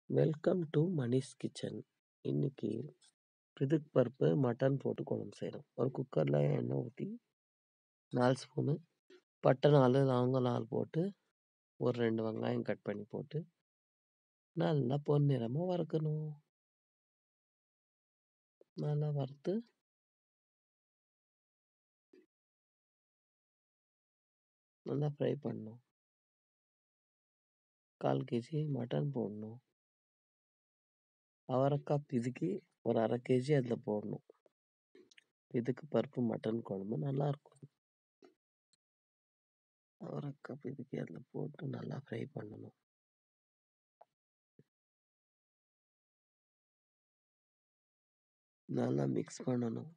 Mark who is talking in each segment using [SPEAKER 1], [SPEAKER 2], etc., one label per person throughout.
[SPEAKER 1] Welcome to Manish kitchen. இன்னைக்கு பிதுக்கு பருப்பு, mutton போட்டு குழம்பு செய்றோம். ஒரு குக்கர்ல எண்ணெய் ஊத்தி 4 ஸ்பூனு பட்டை 4, லவங்கம் 4 போட்டு, ஒரு 2 வெங்காயம் கட் பண்ணி போட்டு, நல்லா பொன்னிறமா வறுக்கணும். நல்லா வறுத்து நல்லா ஃப்ரை பண்ணணும். 1/4 கேஜி மட்டன் போடணும். அவரைக்காய் பிதுக்கி ஒரு 1/2 கேஜி அதில போடணும். பிதுக்கு பருப்பு மட்டன் குழம்பு நல்லாருக்கும். அவரைக்காய் பிதுக்கி அதில போட்டு நல்லா ஃப்ரை பண்ணணும். நல்லா மிக்ஸ் பண்ணணும்.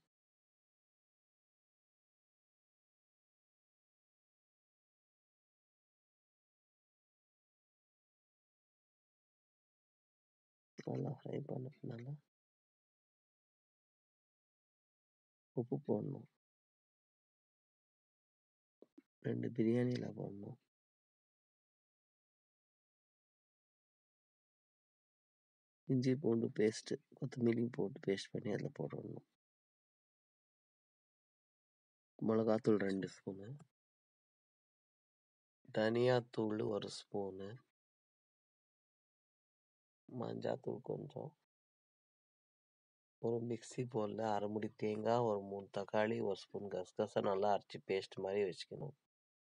[SPEAKER 1] நல்லா ஃப்ரை பண்ணதுனால உப்பு போடணும். 2 பிரியாணி இலை போடணும். இஞ்சி பூண்டு பேஸ்ட், கொத்தமல்லி போட்டு பேஸ்ட் பண்ணி அதில போடணும். மிளகாத்தூள் 2 ஸ்பூனு. தனியாத்தூள் 1 ஸ்பூனு. மஞ்சாத்தூள் கொஞ்சம். ஒரு மிக்ஸி பவுல்ல 1/2 மூடி தேங்காய், ஒரு 3 தக்காளி, 1 ஸ்பூன் கசகசா நல்லா அரைச்சு பேஸ்ட் மாரி வச்சுக்கணும்.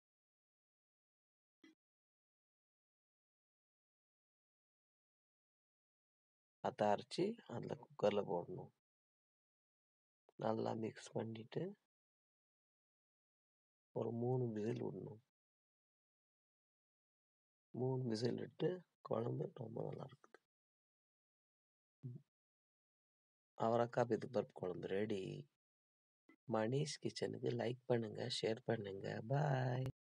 [SPEAKER 1] அத அரைச்சு அதில குக்கர்ல போடணும். நல்லா மிக்ஸ் பண்ணிட்டு ஒரு 3 விசில் விடணும். 3 விசில் விட்டு குழம்பு ரொம்ப நல்லாருக்குது. அவரைக்காய் பிதுக்கு பருப்பு குழம்பு ரெடி. மணிஷ் கிச்சனுக்கு லைக் பண்ணுங்க, ஷேர் பண்ணுங்க. பாய்.